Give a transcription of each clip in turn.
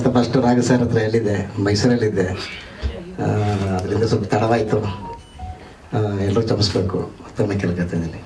ಅಂತ first ರಾಘ sir ಹತ್ರ ಎಲ್ಲಿದ್ದೆ ಮೈಸೂರಲ್ಲಿದ್ದೆ ಆ, ಅದರಿಂದ ಸ್ವಲ್ಪ ತಡವಾಯಿತು ಎಲ್ಲರೂ ಕ್ಷಮಿಸ್ಬೇಕು ತಮ್ಮ ಕೇಳ್ಕೊತಿದ್ದೀನಿ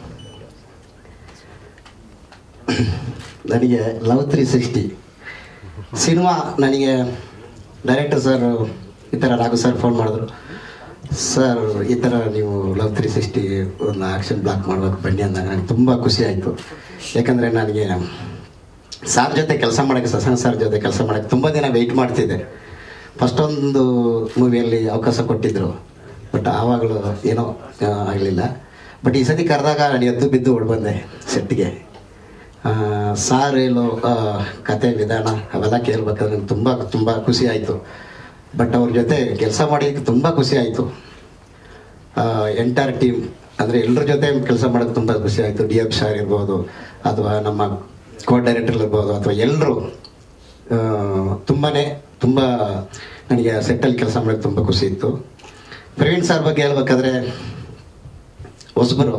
ನನಗೆ ಲವ್ ತ್ರೀ ಸಿಕ್ಸ್ಟಿ ಸಿನಿಮಾ ನನಗೆ ಡೈರೆಕ್ಟರ್ ಸರ್ ಈ ಥರ ರಾಘು ಸರ್ ಫೋನ್ ಮಾಡಿದ್ರು ಸರ್ ಈ ಥರ ನೀವು ಲವ್ ತ್ರೀ ಸಿಕ್ಸ್ಟಿ ಒಂದು ಆಕ್ಷನ್ ಬ್ಲಾಕ್ ಮಾಡ್ಬೇಕು ಬನ್ನಿ ಅಂದಾಗ ನನಗೆ ತುಂಬ ಖುಷಿ ಆಯಿತು ಯಾಕಂದರೆ ನನಗೆ ಸಾರ್ ಜೊತೆ ಕೆಲಸ ಮಾಡೋಕ್ಕೆ ಸಸನ್ ಸರ್ ಜೊತೆ ಕೆಲಸ ಮಾಡೋಕ್ಕೆ ತುಂಬ ದಿನ ವೆಯ್ಟ್ ಮಾಡ್ತಿದ್ದೆ ಫಸ್ಟ್ ಒಂದು ಮೂವಿಯಲ್ಲಿ ಅವಕಾಶ ಕೊಟ್ಟಿದ್ದರು ಬಟ್ ಆವಾಗಲೂ ಏನೋ ಆಗಲಿಲ್ಲ ಬಟ್ ಈ ಸತಿ ಕರೆದಾಗ ನಾನು ಎದ್ದು ಬಿದ್ದು ಓಡ್ ಬಂದೆ ಸೆಟ್ಗೆ ಸಾರ್ ಹೇಳೋ ಆ, ಕತೆ ವಿಧಾನ ಅವೆಲ್ಲ ಕೇಳ್ಬೇಕಾದ್ರೆ ನಂಗೆ ತುಂಬ ತುಂಬ ಖುಷಿ ಆಯಿತು ಬಟ್ ಅವ್ರ ಜೊತೆ ಕೆಲಸ ಮಾಡೋದಕ್ಕೆ ತುಂಬ ಖುಷಿ ಆಯಿತು ಎಂಟೈರ್ ಟೀಮ್ ಅಂದರೆ ಎಲ್ಲರ ಜೊತೆ ಕೆಲಸ ಮಾಡೋಕ್ಕೆ ತುಂಬ ಖುಷಿ ಆಯಿತು ಡಿ ಎಫ್ ಸರ್ ಇರ್ಬೋದು ಅಥವಾ ನಮ್ಮ ಕೋ ಡೈರೆಕ್ಟರ್ ಇರ್ಬೋದು ಅಥವಾ ಎಲ್ಲರೂ ತುಂಬಾ ತುಂಬ ನನಗೆ ಸೆಟ್ಟಲ್ಲಿ ಕೆಲಸ ಮಾಡೋಕ್ಕೆ ತುಂಬ ಖುಷಿ ಇತ್ತು ಪ್ರವೀಣ್ ಸರ್ ಬಗ್ಗೆ ಹೇಳ್ಬೇಕಾದ್ರೆ ಹೊಸಬರು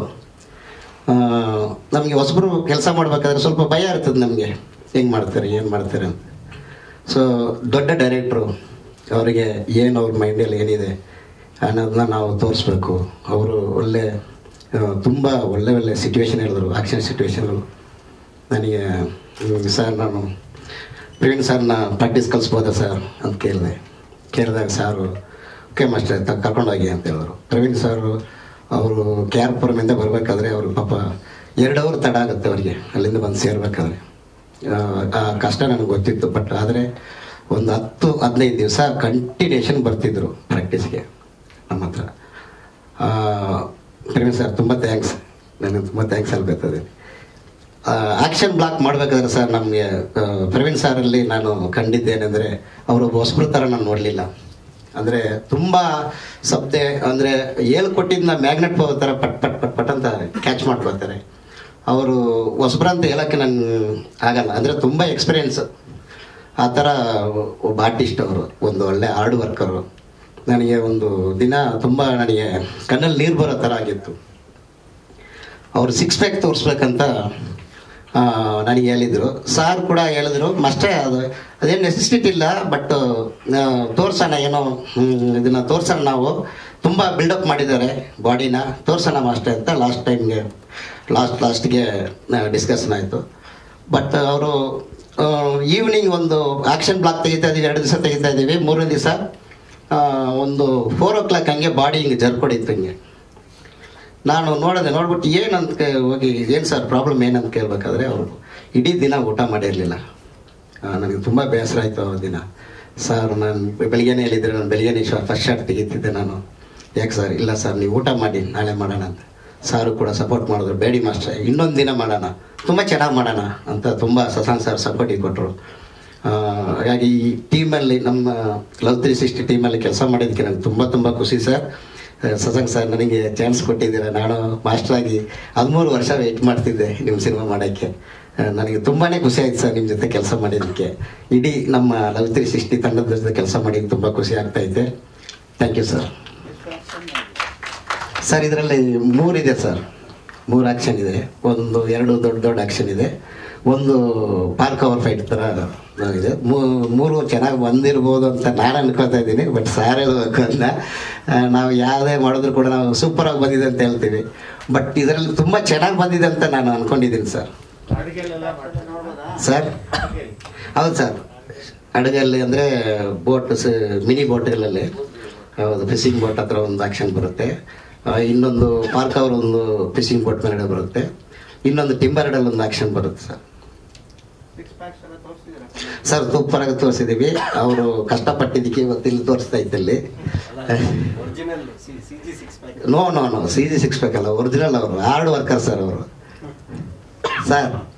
ನಮಗೆ ಹೊಸಬರು ಕೆಲಸ ಮಾಡ್ಬೇಕಾದ್ರೆ ಸ್ವಲ್ಪ ಭಯ ಇರ್ತದೆ ನಮಗೆ ಹೆಂಗೆ ಮಾಡ್ತಾರೆ ಏನು ಮಾಡ್ತಾರೆ ಅಂತ ಸೊ ದೊಡ್ಡ ಡೈರೆಕ್ಟ್ರು ಅವರಿಗೆ ಏನು ಅವ್ರ ಮೈಂಡಲ್ಲಿ ಏನಿದೆ ಅನ್ನೋದನ್ನ ನಾವು ತೋರಿಸ್ಬೇಕು ಅವರು ಒಳ್ಳೆ ತುಂಬ ಒಳ್ಳೆ ಒಳ್ಳೆ ಸಿಚುವೇಶನ್ ಹೇಳಿದ್ರು ಆಕ್ಷನ್ ಸಿಚುವೇಶನ್ಗಳು ನನಗೆ ಹ್ಮ್, ಸರ್ ನಾನು ಪ್ರವೀಣ್ ಸರ್ನ ಪ್ರಾಕ್ಟೀಸ್ ಕಲಿಸ್ಬೋದಾ ಸರ್ ಅಂತ ಕೇಳಿದೆ ಕೇಳಿದಾಗ ಸಾರು ಓಕೆ ಮಾಸ್ಟರ್ ತ ಕರ್ಕೊಂಡೋಗಿ ಅಂತ ಹೇಳಿದ್ರು ಪ್ರವೀಣ್ ಸರ್ ಅವರು ಕೆ ಆರ್ ಪುರಮಿಂದ ಬರಬೇಕಾದ್ರೆ ಅವರು ಪಾಪ ಎರಡು ಅವರ್ ತಡ ಆಗುತ್ತೆ ಅವರಿಗೆ ಅಲ್ಲಿಂದ ಬಂದು ಸೇರ್ಬೇಕಾದ್ರೆ ಆ, ಆ ಕಷ್ಟ ನನಗೆ ಗೊತ್ತಿತ್ತು ಬಟ್ ಆದರೆ ಒಂದು ಹತ್ತು ಹದಿನೈದು ದಿವಸ ಕಂಟಿನ್ಯೂಷನ್ ಬರ್ತಿದ್ರು ಪ್ರಾಕ್ಟೀಸ್ಗೆ ನಮ್ಮ ಹತ್ರ ಆ, ಪ್ರವೀಣ್ ಸರ್ ತುಂಬ ಥ್ಯಾಂಕ್ಸ್ ನನಗೆ ತುಂಬ ಥ್ಯಾಂಕ್ಸ್ ಹೇಳ್ಬೇಕಾದ್ರೆ ಆಕ್ಷನ್ ಬ್ಲಾಕ್ ಮಾಡಬೇಕಾದ್ರೆ ಸರ್ ನಮಗೆ ಪ್ರವೀಣ್ ಸಾರಲ್ಲಿ ನಾನು ಕಂಡಿದ್ದೇನೆಂದರೆ ಅವರು ಹೊಸಬ್ರ ಥರ ನಾನು ನೋಡಲಿಲ್ಲ ಅಂದರೆ ತುಂಬ ಸಬ್ದೆ ಅಂದರೆ ಹೇಳ್ಕೊಟ್ಟಿದ್ನ ಮ್ಯಾಗ್ನೆಟ್ ಹೋಗೋ ಥರ ಪಟ್ ಪಟ್ ಪಟ್ ಪಟ್ ಅಂತ ಕ್ಯಾಚ್ ಮಾಡ್ಕೊಳ್ತಾರೆ ಅವರು ಹೊಸಬ್ರಂತ ಹೇಳೋಕ್ಕೆ ನಾನು ಆಗಲ್ಲ ಅಂದರೆ ತುಂಬ ಎಕ್ಸ್ಪೀರಿಯೆನ್ಸ್ ಆ ಥರ ಒಬ್ಬ ಆರ್ಟಿಸ್ಟ್ ಅವರು ಒಂದು ಒಳ್ಳೆ ಹಾರ್ಡ್ ವರ್ಕರು ನನಗೆ ಒಂದು ದಿನ ತುಂಬ ನನಗೆ ಕಣ್ಣಲ್ಲಿ ನೀರು ಬರೋ ಥರ ಆಗಿತ್ತು ಅವರು ಸಿಕ್ಸ್ ಪ್ಯಾಕ್ ತೋರಿಸ್ಬೇಕಂತ ಆ, ನನಗೆ ಹೇಳಿದರು ಸಾರ್ ಕೂಡ ಹೇಳಿದ್ರು ಅಷ್ಟೇ ಅದು ಅದೇನು ನೆಸೆಸಿಟಿ ಇಲ್ಲ ಬಟ್ ತೋರ್ಸೋಣ ಏನೋ ಹ್ಮ್, ಇದನ್ನ ತೋರ್ಸೋಣ ನಾವು ತುಂಬ ಬಿಲ್ಡಪ್ ಮಾಡಿದ್ದಾರೆ ಬಾಡಿನ ತೋರ್ಸೋಣ ಅಷ್ಟೇ ಅಂತ ಲಾಸ್ಟ್ ಟೈಮ್ಗೆ ಲಾಸ್ಟ್ ಲಾಸ್ಟ್ಗೆ ಡಿಸ್ಕಷನ್ ಆಯಿತು ಬಟ್ ಅವರು ಈವ್ನಿಂಗ್ ಒಂದು ಆಕ್ಷನ್ ಬ್ಲಾಕ್ ತೆಗಿತಾ ಇದ್ದೀವಿ ಎರಡು ದಿವಸ ತೆಗಿತಾ ಇದ್ದೀವಿ ಮೂರನೇ ದಿವಸ ಒಂದು ಫೋರ್ ಓ ಕ್ಲಾಕ್ ಹಂಗೆ ಬಾಡಿ ಹಿಂಗೆ ಜರ್ಕೊಡಿತ್ತು ಹಿಂಗೆ ನಾನು ನೋಡಿದೆ ನೋಡ್ಬಿಟ್ಟು ಏನಂತ ಕೇ- ಹೋಗಿ ಏನು ಸರ್ ಪ್ರಾಬ್ಲಮ್ ಏನಂತ ಕೇಳಬೇಕಾದ್ರೆ ಅವರು ಇಡೀ ದಿನ ಊಟ ಮಾಡಿರಲಿಲ್ಲ ನನಗೆ ತುಂಬ ಬೇಸರ ಆಯಿತು ಆ ದಿನ ಸರ್ ನಾನು ಬೆಳಿಗ್ಗೆನೇ ಹೇಳಿದ್ರೆ ನಾನು ಬೆಳಿಗ್ಗೆನೇ ಫಸ್ಟ್ ಶಾರ್ಟ್ ತೆಗಿತಿದ್ದೆ ನಾನು ಯಾಕೆ ಸರ್ ಇಲ್ಲ ಸರ್ ನೀವು ಊಟ ಮಾಡಿ ನಾಳೆ ಮಾಡೋಣ ಅಂತ ಸಾರು ಕೂಡ ಸಪೋರ್ಟ್ ಮಾಡಿದ್ರು ಬೇಡಿ ಮಾಸ್ಟರ್ ಇನ್ನೊಂದು ದಿನ ಮಾಡೋಣ ತುಂಬ ಚೆನ್ನಾಗಿ ಮಾಡೋಣ ಅಂತ ತುಂಬ ಸಸಾನ್ ಸರ್ ಸಪೋರ್ಟಿಗೆ ಕೊಟ್ಟರು ಹಾಗಾಗಿ ಈ ಟೀಮಲ್ಲಿ ನಮ್ಮ ಲವ್ ತ್ರೀ ಸಿಕ್ಸ್ಟಿ ಟೀಮಲ್ಲಿ ಕೆಲಸ ಮಾಡೋದಕ್ಕೆ ನನಗೆ ತುಂಬ ತುಂಬ ಖುಷಿ ಸರ್ ಸಸಂಗ್ ಸರ್ ನನಗೆ ಚಾನ್ಸ್ ಕೊಟ್ಟಿದ್ದೀರ ನಾನು ಮಾಸ್ಟರ್ ಆಗಿ ಹದಿಮೂರು ವರ್ಷ ವೆಯ್ಟ್ ಮಾಡ್ತಿದ್ದೆ ನಿಮ್ಮ ಸಿನಿಮಾ ಮಾಡೋಕ್ಕೆ ಆ, ನನಗೆ ತುಂಬಾ ಖುಷಿ ಆಯ್ತು ಸರ್ ನಿಮ್ಮ ಜೊತೆ ಕೆಲಸ ಮಾಡಿದ್ದಕ್ಕೆ ಇಡೀ ನಮ್ಮ ಲವ್ ತ್ರೀ ಸಿಕ್ಸ್ಟಿ ತಂಡದ ಜೊತೆ ಕೆಲಸ ಮಾಡಿ ತುಂಬ ಖುಷಿ ಆಗ್ತಾ ಇದೆ ಥ್ಯಾಂಕ್ ಯು ಸರ್ ಸರ್ ಇದರಲ್ಲಿ ಮೂರಿದೆ ಸರ್ ಮೂರು ಆಕ್ಷನ್ ಇದೆ ಒಂದು ಎರಡು ದೊಡ್ಡ ದೊಡ್ಡ ಆಕ್ಷನ್ ಇದೆ ಒಂದು ಪಾರ್ಕ್ ಅವರ್ ಫೈಟ್ ಥರ ಇದೆ ಮೂ- ಮೂರು ಚೆನ್ನಾಗಿ ಬಂದಿರ್ಬೋದು ಅಂತ ನಾನು ಅನ್ಕೋತಾ ಇದ್ದೀನಿ ಬಟ್ ಸಾರ್ ಹೇಳ್ಬೇಕು ಅಂತ ಆ, ನಾವು ಯಾವುದೇ ಮಾಡಿದ್ರು ಕೂಡ ನಾವು ಸೂಪರಾಗಿ ಬಂದಿದೆ ಅಂತ ಹೇಳ್ತೀವಿ ಬಟ್ ಇದರಲ್ಲಿ ತುಂಬ ಚೆನ್ನಾಗಿ ಬಂದಿದೆ ಅಂತ ನಾನು ಅನ್ಕೊಂಡಿದ್ದೀನಿ ಸರ್ ಸರ್ ಹೌದು ಸರ್ ಅಡುಗೆಯಲ್ಲಿ ಅಂದರೆ ಬೋಟ್ ಮಿನಿ ಬೋಟ್ಗಳಲ್ಲಿ ಹೌದು ಫಿಶಿಂಗ್ ಬೋಟ್ ಹತ್ರ ಒಂದು ಆಕ್ಷನ್ ಬರುತ್ತೆ ಆ, ಇನ್ನೊಂದು ಪಾರ್ಕ್ ಅವ್ರ ಒಂದು ಫಿಶಿಂಗ್ ಬೋಟ್ ಮೇಲೆ ಬರುತ್ತೆ ಇನ್ನೊಂದು ಟಿಂಬರ್ಡಲ್ಲಿ ಒಂದು ಆಕ್ಷನ್ ಬರುತ್ತೆ ಸರ್ ಸರ್ ಸೂಪರಾಗಿ ತೋರಿಸಿದ್ದೀವಿ ಅವರು ಕಷ್ಟಪಟ್ಟಿದ್ದಕ್ಕೆ ಇವತ್ತು ಇಲ್ಲಿ ತೋರಿಸ್ತಾ ಇದ್ದಲ್ಲಿ original C G six pack no no no C G six ಬೇಕಲ್ಲ ಒರಿಜಿನಲ್ ಅವರು ಹಾರ್ಡ್ ವರ್ಕರ್ ಸರ್ ಅವರು ಸರ್